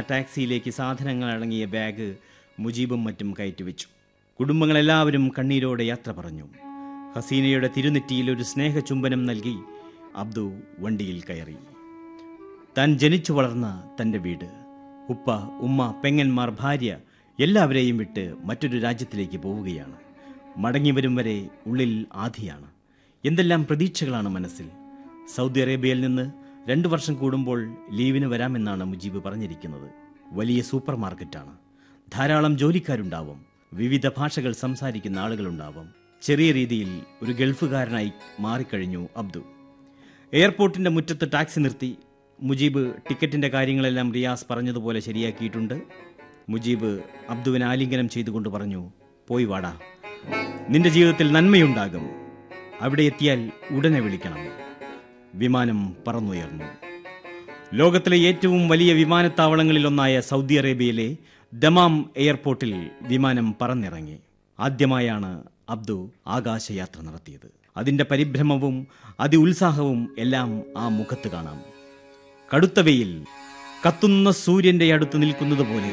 ടാക്സിയിലേക്ക് സാധനങ്ങൾ അടങ്ങിയ ബാഗ് മുജീബും മറ്റും കയറ്റിവെച്ചു കുടുംബങ്ങളെല്ലാവരും കണ്ണീരോടെ യാത്ര പറഞ്ഞു ഹസീനയുടെ തിരുനെറ്റിയിൽ ഒരു സ്നേഹചുംബനം നൽകി അബ്ദു വണ്ടിയിൽ കയറി താൻ ജനിച്ചു വളർന്ന തൻ്റെ വീട് ഉപ്പ ഉമ്മ പെങ്ങന്മാർ ഭാര്യ എല്ലാവരെയും വിട്ട് മറ്റൊരു രാജ്യത്തിലേക്ക് പോവുകയാണ് മടങ്ങി വരും വരെ ഉള്ളിൽ ആധിയാണ് എന്തെല്ലാം പ്രതീക്ഷകളാണ് മനസ്സിൽ സൗദി അറേബ്യയിൽ നിന്ന് രണ്ടു വർഷം കൂടുമ്പോൾ ലീവിന് വരാമെന്നാണ് മുജീബ് പറഞ്ഞിരിക്കുന്നത് വലിയ സൂപ്പർ മാർക്കറ്റാണ് ധാരാളം ജോലിക്കാരുണ്ടാവും വിവിധ ഭാഷകൾ സംസാരിക്കുന്ന ആളുകളുണ്ടാവും ചെറിയ രീതിയിൽ ഒരു ഗൾഫുകാരനായി മാറിക്കഴിഞ്ഞു അബ്ദു എയർപോർട്ടിന്റെ മുറ്റത്ത് ടാക്സി നിർത്തി മുജീബ് ടിക്കറ്റിന്റെ കാര്യങ്ങളെല്ലാം റിയാസ് പറഞ്ഞതുപോലെ ശരിയാക്കിയിട്ടുണ്ട് മുജീബ് അബ്ദുവിനെ ആലിംഗനം ചെയ്തുകൊണ്ട് പറഞ്ഞു പോയി വാടാ നിന്റെ ജീവിതത്തിൽ നന്മയുണ്ടാകും അവിടെ എത്തിയാൽ ഉടനെ വിളിക്കണം വിമാനം പറന്നുയർന്നു ലോകത്തിലെ ഏറ്റവും വലിയ വിമാനത്താവളങ്ങളിലൊന്നായ സൗദി അറേബ്യയിലെ ദമാം എയർപോർട്ടിൽ വിമാനം പറന്നിറങ്ങി ആദ്യമായാണ് അബ്ദു ആകാശയാത്ര നടത്തിയത് അതിന്റെ പരിഭ്രമവും അതിഉത്സാഹവും എല്ലാം ആ മുഖത്ത് കാണാം കടുത്ത വെയിൽ കത്തുന്ന സൂര്യന്റെ അടുത്ത് നിൽക്കുന്നത് പോലെ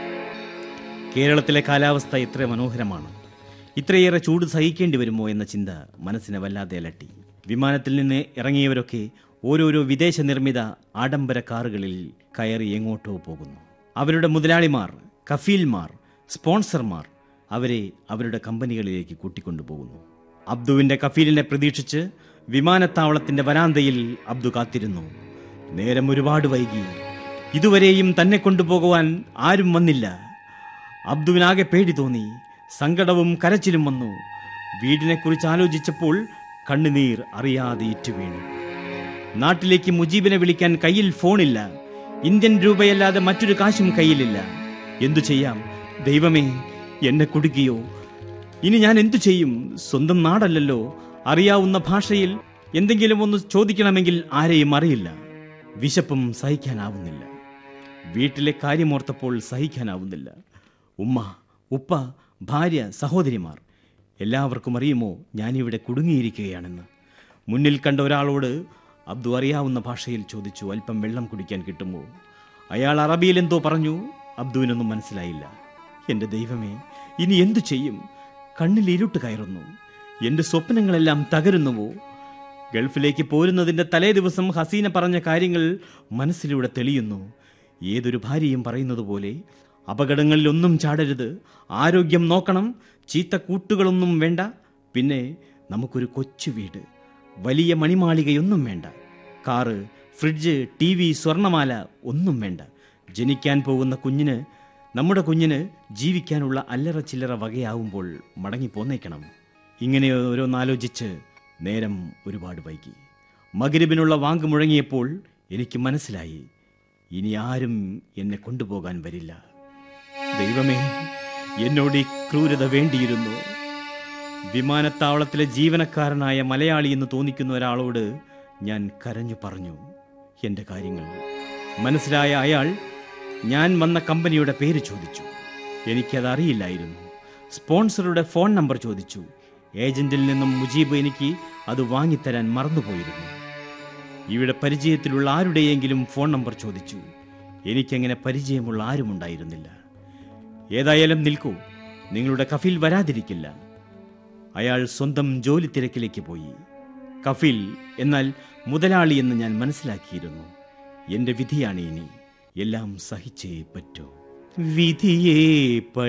കേരളത്തിലെ കാലാവസ്ഥ എത്ര മനോഹരമാണ് ഇത്രയേറെ ചൂട് സഹിക്കേണ്ടി വരുമോ എന്ന ചിന്ത മനസ്സിനെ വല്ലാതെ അലട്ടി വിമാനത്തിൽ നിന്ന് ഇറങ്ങിയവരൊക്കെ ഓരോരോ വിദേശ നിർമ്മിത ആഡംബര കാറുകളിൽ കയറി എങ്ങോട്ടോ പോകുന്നു അവരുടെ മുതലാളിമാർ കഫീൽമാർ സ്പോൺസർമാർ അവരെ അവരുടെ കമ്പനികളിലേക്ക് കൂട്ടിക്കൊണ്ടുപോകുന്നു അബ്ദുവിന്റെ കഫീലിനെ പ്രതീക്ഷിച്ച് വിമാനത്താവളത്തിന്റെ വരാന്തയിൽ അബ്ദു കാത്തിരുന്നു നേരം ഒരുപാട് വൈകി ഇതുവരെയും തന്നെ കൊണ്ടുപോകുവാൻ ആരും വന്നില്ല അബ്ദുവിനാകെ പേടി തോന്നി സങ്കടവും കരച്ചിലും വന്നു വീടിനെക്കുറിച്ച് ആലോചിച്ചപ്പോൾ കണ്ണുനീർ അറിയാതെ ഇറ്റുവീണു നാട്ടിലേക്ക് മുജീബിനെ വിളിക്കാൻ കയ്യിൽ ഫോണില്ല ഇന്ത്യൻ രൂപയല്ലാതെ മറ്റൊരു കാശും കയ്യിലില്ല എന്തു ചെയ്യാം ദൈവമേ എന്നെ കുടുക്കിയോ ഇനി ഞാൻ എന്തു ചെയ്യും സ്വന്തം നാടല്ലല്ലോ അറിയാവുന്ന ഭാഷയിൽ എന്തെങ്കിലും ഒന്ന് ചോദിക്കണമെങ്കിൽ ആരെയും അറിയില്ല വിശപ്പും സഹിക്കാനാവുന്നില്ല വീട്ടിലെ കാര്യമോർത്തപ്പോൾ സഹിക്കാനാവുന്നില്ല ഉമ്മ ഉപ്പ ഭാര്യ സഹോദരിമാർ എല്ലാവർക്കും അറിയുമോ ഞാനിവിടെ കുടുങ്ങിയിരിക്കുകയാണെന്ന് മുന്നിൽ കണ്ട ഒരാളോട് അബ്ദു അറിയാവുന്ന ഭാഷയിൽ ചോദിച്ചു അല്പം വെള്ളം കുടിക്കാൻ കിട്ടുമോ അയാൾ അറബിയിൽ എന്തോ പറഞ്ഞു അബ്ദുവിനൊന്നും മനസ്സിലായില്ല എൻ്റെ ദൈവമേ ഇനി എന്തു ചെയ്യും കണ്ണിൽ ഇരുട്ട് കയറുന്നു എൻ്റെ സ്വപ്നങ്ങളെല്ലാം തകരുന്നുവോ ഗൾഫിലേക്ക് പോരുന്നതിൻ്റെ തലേ ദിവസം ഹസീന പറഞ്ഞ കാര്യങ്ങൾ മനസ്സിലൂടെ തെളിയുന്നു ഏതൊരു ഭാര്യയും പറയുന്നത് പോലെ അപകടങ്ങളിലൊന്നും ചാടരുത് ആരോഗ്യം നോക്കണം ചീത്ത കൂട്ടുകളൊന്നും വേണ്ട പിന്നെ നമുക്കൊരു കൊച്ചു വീട് വലിയ മണിമാളികയൊന്നും വേണ്ട കാറ് ഫ്രിഡ്ജ് ടി വി സ്വർണമാല ഒന്നും വേണ്ട ജനിക്കാൻ പോകുന്ന കുഞ്ഞിന് നമ്മുടെ കുഞ്ഞിന് ജീവിക്കാനുള്ള അല്ലറ ചില്ലറ വകയാവുമ്പോൾ മടങ്ങി പോന്നേക്കണം ഇങ്ങനെ ഓരോന്നാലോചിച്ച് നേരം ഒരുപാട് വൈകി മകരിബിനുള്ള വാങ്ക് മുഴങ്ങിയപ്പോൾ എനിക്ക് മനസ്സിലായി ഇനി ആരും എന്നെ കൊണ്ടുപോകാൻ വരില്ല ദൈവമേ എന്നോട് ഈ ക്രൂരത വേണ്ടിയിരുന്നു വിമാനത്താവളത്തിലെ ജീവനക്കാരനായ മലയാളി എന്ന് തോന്നിക്കുന്ന ഒരാളോട് ഞാൻ കരഞ്ഞു പറഞ്ഞു എൻ്റെ കാര്യങ്ങൾ മനസ്സിലായ അയാൾ ഞാൻ വന്ന കമ്പനിയുടെ പേര് ചോദിച്ചു എനിക്കത് അറിയില്ലായിരുന്നു സ്പോൺസറുടെ ഫോൺ നമ്പർ ചോദിച്ചു ഏജന്റിൽ നിന്നും മുജീബ് എനിക്ക് അത് വാങ്ങിത്തരാൻ മറന്നുപോയിരുന്നു ഇവിടെ പരിചയത്തിലുള്ള ആരുടെയെങ്കിലും ഫോൺ നമ്പർ ചോദിച്ചു എനിക്കങ്ങനെ പരിചയമുള്ള ആരുമുണ്ടായിരുന്നില്ല ഏതായാലും നിൽക്കൂ നിങ്ങളുടെ കഫീൽ വരാതിരിക്കില്ല അയാൾ സ്വന്തം ജോലി തിരക്കിലേക്ക് പോയി കഫീൽ എന്നാൽ മുതലാളി എന്ന് ഞാൻ മനസ്സിലാക്കിയിരുന്നു എന്റെ വിധിയാണ് ഇനി എല്ലാം സഹിച്ചേ പറ്റൂ വിധിയേ